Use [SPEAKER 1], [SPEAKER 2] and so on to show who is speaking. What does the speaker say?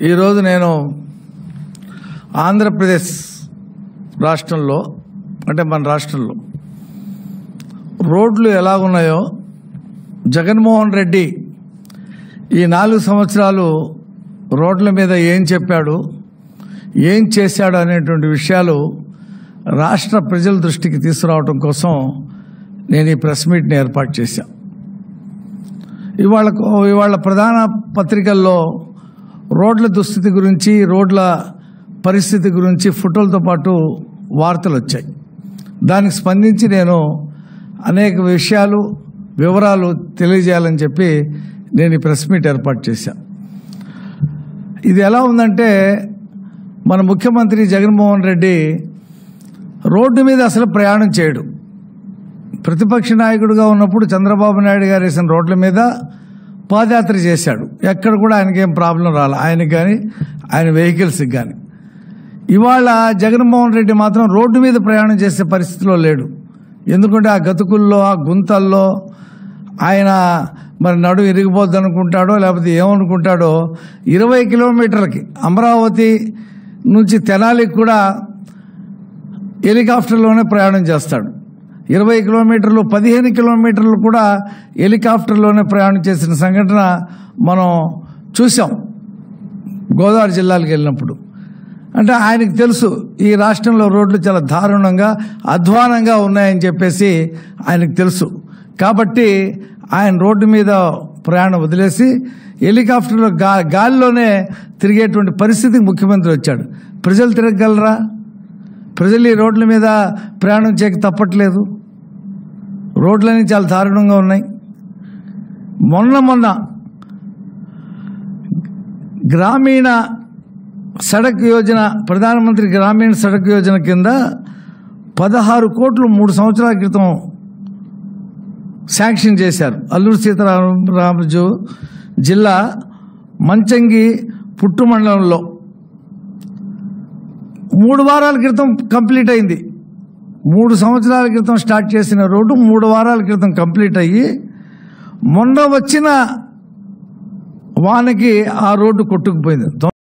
[SPEAKER 1] ఈరోజు నేను ఆంధ్రప్రదేశ్ రాష్ట్రంలో అంటే మన రాష్ట్రంలో రోడ్లు ఎలాగున్నాయో జగన్మోహన్ రెడ్డి ఈ నాలుగు సంవత్సరాలు రోడ్ల మీద ఏం చెప్పాడు ఏం చేశాడు అనేటువంటి విషయాలు రాష్ట్ర ప్రజల దృష్టికి తీసుకురావడం కోసం నేను ఈ ప్రెస్ మీట్ని ఏర్పాటు చేశాను ఇవాళ ఇవాళ ప్రధాన పత్రికల్లో రోడ్ల దుస్థితి గురించి రోడ్ల పరిస్థితి గురించి ఫోటోలతో పాటు వార్తలు వచ్చాయి దానికి స్పందించి నేను అనేక విషయాలు వివరాలు తెలియజేయాలని చెప్పి నేను ఈ ప్రెస్ మీట్ ఏర్పాటు చేశాను ఇది ఎలా ఉందంటే మన ముఖ్యమంత్రి జగన్మోహన్ రెడ్డి రోడ్డు మీద అసలు ప్రయాణం చేయడు ప్రతిపక్ష నాయకుడిగా ఉన్నప్పుడు చంద్రబాబు నాయుడు గారు వేసిన రోడ్ల మీద పాదయాత్ర చేశాడు ఎక్కడ కూడా ఆయనకి ఏం ప్రాబ్లం రాలే ఆయనకి కానీ ఆయన వెహికల్స్కి కానీ ఇవాళ జగన్మోహన్ రెడ్డి మాత్రం రోడ్డు మీద ప్రయాణం చేసే పరిస్థితిలో లేడు ఎందుకంటే ఆ గతుకుల్లో ఆ గుంతల్లో ఆయన మరి నడు ఇరిగిపోద్ది అనుకుంటాడో లేకపోతే ఏమనుకుంటాడో ఇరవై కిలోమీటర్లకి అమరావతి నుంచి తెనాలికి కూడా హెలికాప్టర్లోనే ప్రయాణం చేస్తాడు ఇరవై కిలోమీటర్లు పదిహేను కిలోమీటర్లు కూడా హెలికాప్టర్లోనే ప్రయాణం చేసిన సంఘటన మనం చూసాం గోదావరి జిల్లాలకు వెళ్ళినప్పుడు అంటే ఆయనకు తెలుసు ఈ రాష్ట్రంలో రోడ్లు చాలా దారుణంగా అధ్వానంగా ఉన్నాయని చెప్పేసి ఆయనకు తెలుసు కాబట్టి ఆయన రోడ్డు మీద ప్రయాణం వదిలేసి హెలికాప్టర్లో గా గాలిలోనే తిరిగేటువంటి పరిస్థితికి ముఖ్యమంత్రి వచ్చాడు ప్రజలు తిరగగలరా ప్రజలు ఈ రోడ్ల మీద ప్రయాణం చేయక తప్పట్లేదు రోడ్లన్నీ చాలా దారుణంగా ఉన్నాయి మొన్న మొన్న గ్రామీణ సడక్ యోజన ప్రధానమంత్రి గ్రామీణ సడక్ యోజన కింద పదహారు కోట్లు మూడు సంవత్సరాల క్రితం శాంక్షన్ చేశారు అల్లూరు సీతారామరాజు జిల్లా మంచంగి పుట్టు మండలంలో మూడు వారాల క్రితం కంప్లీట్ అయింది మూడు సంవత్సరాల క్రితం స్టార్ట్ చేసిన రోడ్డు మూడు వారాల క్రితం కంప్లీట్ అయ్యి మొన్న వచ్చిన వానకి ఆ రోడ్డు కొట్టుకుపోయింది